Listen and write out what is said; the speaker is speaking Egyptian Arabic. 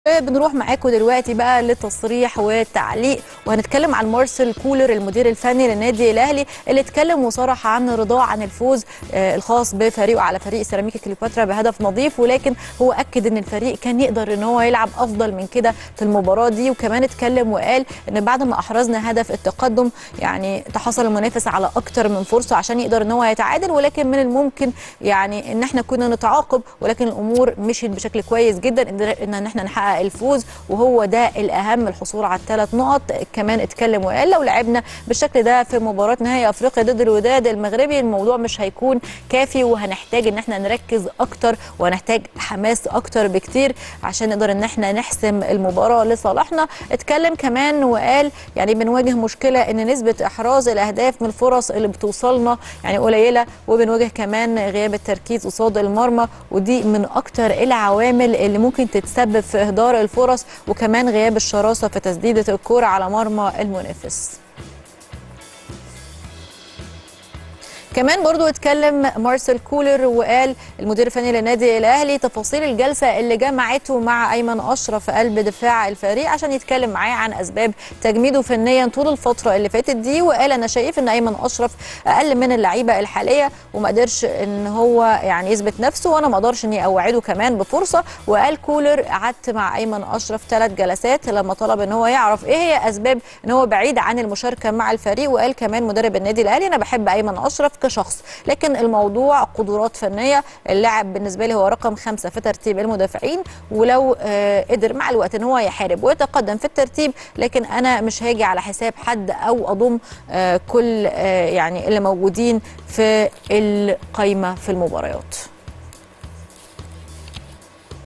بنروح معاكم دلوقتي بقى للتصريح والتعليق وهنتكلم عن مارسيل كولر المدير الفني للنادي الاهلي اللي اتكلم وصرح عن رضاه عن الفوز آه، الخاص بفريقه على فريق سيراميكا كليوباترا بهدف نظيف ولكن هو اكد ان الفريق كان يقدر ان هو يلعب افضل من كده في المباراه دي وكمان اتكلم وقال ان بعد ما احرزنا هدف التقدم يعني تحصل المنافس على اكتر من فرصه عشان يقدر ان هو يتعادل ولكن من الممكن يعني ان احنا كنا نتعاقب ولكن الامور مشيت بشكل كويس جدا ان ان احنا نحقق الفوز وهو ده الاهم الحصول على الثلاث نقط كمان اتكلم وقال لو لعبنا بالشكل ده في مباراه نهائي افريقيا ضد الوداد المغربي الموضوع مش هيكون كافي وهنحتاج ان احنا نركز اكتر وهنحتاج حماس اكتر بكتير عشان نقدر ان احنا نحسم المباراه لصالحنا اتكلم كمان وقال يعني بنواجه مشكله ان نسبه احراز الاهداف من الفرص اللي بتوصلنا يعني قليله وبنواجه كمان غياب التركيز قصاد المرمى ودي من اكتر العوامل اللي ممكن تتسبب في اهدار الفرص وكمان غياب الشراسه في تسديده الكوره على مرمى المنافس كمان برضو اتكلم مارسيل كولر وقال المدير الفني للنادي الاهلي تفاصيل الجلسه اللي جمعته مع ايمن اشرف قلب دفاع الفريق عشان يتكلم معاه عن اسباب تجميده فنيا طول الفتره اللي فاتت دي وقال انا شايف ان ايمن اشرف اقل من اللعيبه الحاليه وما قدرش ان هو يعني يثبت نفسه وانا ما اقدرش اني اوعده كمان بفرصه وقال كولر قعدت مع ايمن اشرف ثلاث جلسات لما طلب ان هو يعرف ايه هي اسباب ان هو بعيد عن المشاركه مع الفريق وقال كمان مدرب النادي الاهلي انا بحب ايمن اشرف كشخص لكن الموضوع قدرات فنيه اللاعب بالنسبه لي هو رقم خمسة في ترتيب المدافعين ولو آه قدر مع الوقت ان هو يحارب ويتقدم في الترتيب لكن انا مش هاجي على حساب حد او اضم آه كل آه يعني اللي موجودين في القايمه في المباريات